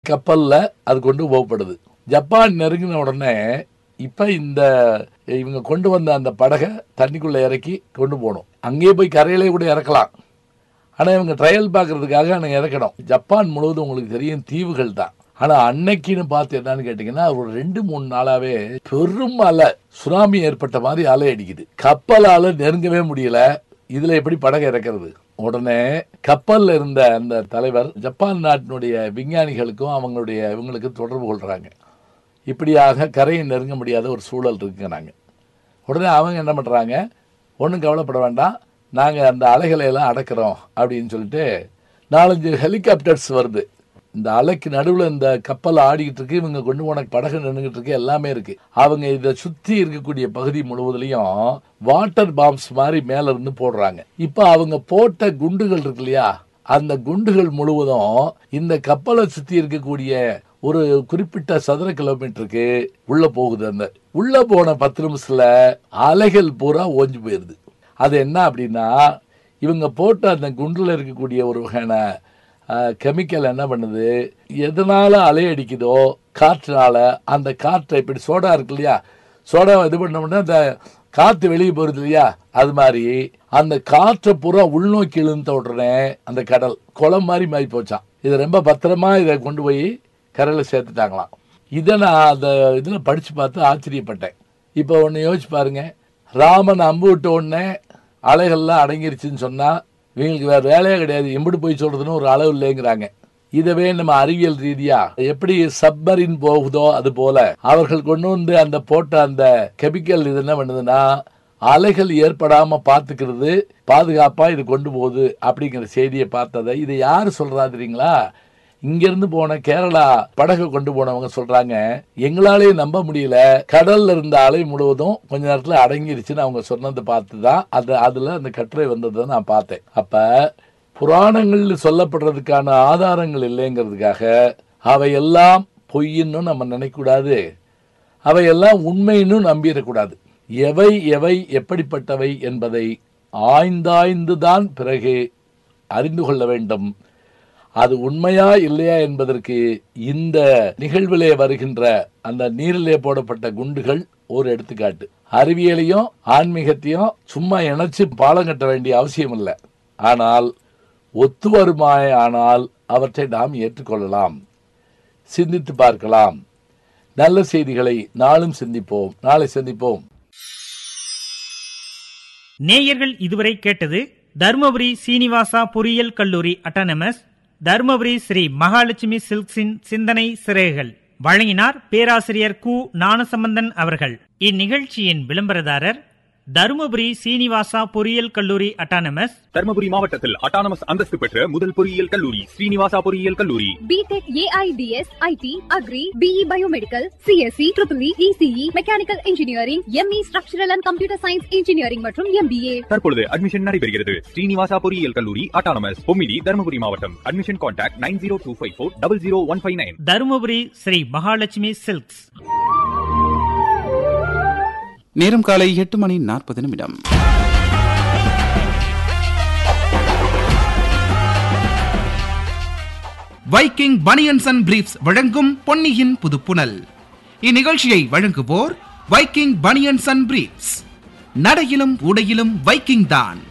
கப்பல்ல அது கொண்டு போகப்படுது ஜப்பான் நெருங்கின உடனே இப்ப இந்த இவங்க கொண்டு வந்த அந்த படகை தண்ணிக்குள்ள இறக்கி கொண்டு போகணும் அங்கேயே போய் கரையிலே கூட இறக்கலாம் ஆனா இவங்க ட்ரையல் பார்க்கறதுக்காக அங்கே இறக்கணும் ஜப்பான் முழுவதும் உங்களுக்கு தெரியும் தீவுகள் தான் ஆனா அன்னைக்குன்னு பார்த்து என்னன்னு கேட்டீங்கன்னா ஒரு ரெண்டு மூணு நாளாவே பெரும் அலை சுனாமி ஏற்பட்ட மாதிரி அலை அடிக்குது கப்பலால நெருங்கவே முடியல இதுல எப்படி படகு இறக்கிறது உடனே கப்பல்ல இருந்த அந்த தலைவர் ஜப்பான் நாட்டினுடைய விஞ்ஞானிகளுக்கும் அவங்களுடைய இவங்களுக்கு தொடர்பு கொள்றாங்க இப்படியாக கரையை நெருங்க முடியாத ஒரு சூழல் இருக்குங்கிறாங்க உடனே அவங்க என்ன பண்ணுறாங்க ஒன்றும் கவலைப்பட வேண்டாம் நாங்கள் அந்த அலைகளை எல்லாம் அடக்கிறோம் அப்படின்னு சொல்லிட்டு நாலஞ்சு ஹெலிகாப்டர்ஸ் வருது இந்த அலைக்கு நடுவில் இந்த கப்பல் ஆடிக்கிட்டு இருக்கு இவங்க கொண்டு போன படகு நின்றுகிட்டு இருக்கு எல்லாமே இருக்கு அவங்க இதை சுற்றி இருக்கக்கூடிய பகுதி முழுவதுலையும் வாட்டர் பாம்ஸ் மாதிரி மேல இருந்து போடுறாங்க இப்போ அவங்க போட்ட குண்டுகள் இருக்கு இல்லையா அந்த குண்டுகள் முழுவதும் இந்த கப்பலை சுற்றி இருக்கக்கூடிய ஒரு குறிப்பிட்ட சதுர கிலோமீட்டருக்கு உள்ள போகுது அந்த உள்ள போன பத்து நிமிஷத்துல அலைகள் பூரா ஓஞ்சு போயிருது அது என்ன அப்படின்னா இவங்க போட்ட அந்த குண்டுல இருக்கக்கூடிய ஒரு வகையான கெமிக்கல் என்ன பண்ணுது எதனால அலை அடிக்குதோ காற்றுனால அந்த காற்றை இப்படி சோடா இருக்கு இல்லையா சோடா இது பண்ணோம்னா அந்த காத்து வெளியே போறது இல்லையா அது மாதிரி அந்த காற்றை பூரா உள்நோக்கி இழுந்த உடனே அந்த கடல் குளம் மாதிரி மாறி போச்சான் இது ரொம்ப பத்திரமா இதை கொண்டு போய் கரையில் சேர்த்துட்டாங்களாம் இதை நான் அந்த இதில் படித்து பார்த்து ஆச்சரியப்பட்டேன் இப்போ ஒன்று யோசிச்சு பாருங்க ராமன் அம்பு விட்ட உடனே அலைகள்லாம் அடங்கிருச்சுன்னு சொன்னால் இவங்களுக்கு வேறு வேலையே கிடையாது எம்பிட்டு போய் சொல்கிறதுன்னு ஒரு அளவு இல்லைங்கிறாங்க இதவே நம்ம அறிவியல் ரீதியா எப்படி சப்மரின் போகுதோ அது போல அவர்கள் கொண்டு வந்து அந்த போட்ட அந்த கெமிக்கல் இது என்ன பண்ணுதுன்னா அலைகள் ஏற்படாம பாத்துக்கிறது பாதுகாப்பா இது கொண்டு போகுது அப்படிங்கிற செய்தியை பார்த்ததை இதை யாரு சொல்றா தெரியுங்களா இங்கிருந்து போன கேரளா படகு கொண்டு போனவங்க சொல்றாங்க எங்களாலே நம்ப முடியல கடல்ல இருந்த அலை முழுவதும் கொஞ்ச நேரத்துல அடங்கிருச்சுன்னு அவங்க சொன்னதை பார்த்து தான் அது அதுல அந்த கட்டுரை வந்ததை நான் பார்த்தேன் அப்ப புராணங்கள்ல சொல்லப்படுறதுக்கான ஆதாரங்கள் இல்லைங்கிறதுக்காக அவையெல்லாம் பொய்ன்னு நம்ம நினைக்கக்கூடாது அவையெல்லாம் உண்மைன்னு நம்பிடக்கூடாது எவை எவை எப்படிப்பட்டவை என்பதை ஆய்ந்தாய்ந்து தான் பிறகு அறிந்து கொள்ள வேண்டும் அது உண்மையா இல்லையா என்பதற்கு இந்த நிகழ்விலே வருகின்ற அந்த நீரிலே போடப்பட்ட குண்டுகள் ஒரு எடுத்துக்காட்டு அறிவியலையும் ஆன்மீகத்தையும் சும்மா இணைச்சு பாலம் கட்ட வேண்டிய அவசியம் இல்லை ஆனால் ஒத்து வருமாய் ஆனால் அவற்றை நாம் ஏற்றுக்கொள்ளலாம் சிந்தித்து பார்க்கலாம் நல்ல செய்திகளை நாளும் சிந்திப்போம் நாளை சந்திப்போம் நேயர்கள் இதுவரை கேட்டது தருமபுரி சீனிவாசா பொறியியல் கல்லூரி அட்டானமஸ் தருமபுரி ஸ்ரீ மகாலட்சுமி சில்க்ஸின் சிந்தனை சிறைகள் வழங்கினார் பேராசிரியர் கு ஞானசம்பந்தன் அவர்கள் இந்நிகழ்ச்சியின் விளம்பரதாரர் தருமபுரி சீனிவாசா பொறியியல் கல்லூரி அட்டானமஸ் தர்மபுரி மாவட்டத்தில் அட்டானமஸ் அந்தஸ்து பெற்ற முதல் பொறியியல் கல்லூரி ஸ்ரீனிவாசா பொறியியல் கல்லூரி B Tech AIDS IT agri BE biomedical CSE triple ECE mechanical engineering ME structural and computer science engineering மற்றும் எம்பிஏ தற்பொழுது அட்மிஷன் நடைபெறுகிறது ஸ்ரீனிவாசா பொறியியல் கல்லூரி அட்டானமஸ் பொமிலி தர்மபுரி மாவட்டம் admission contact nine zero two five four double zero one five nine Dharmapuri Sri Mahalakshmi silks நேரம் காலை எட்டு மணி நாற்பது நிமிடம் வைக்கிங் பனியன்ஸ் அண்ட் பிரீப்ஸ் வழங்கும் பொன்னியின் புதுப்புனல் இந்நிகழ்ச்சியை வழங்குவோர் வைக்கிங் பனியன்ஸ் அண்ட் பிரீப்ஸ் நடையிலும் உடையிலும் வைக்கிங் தான்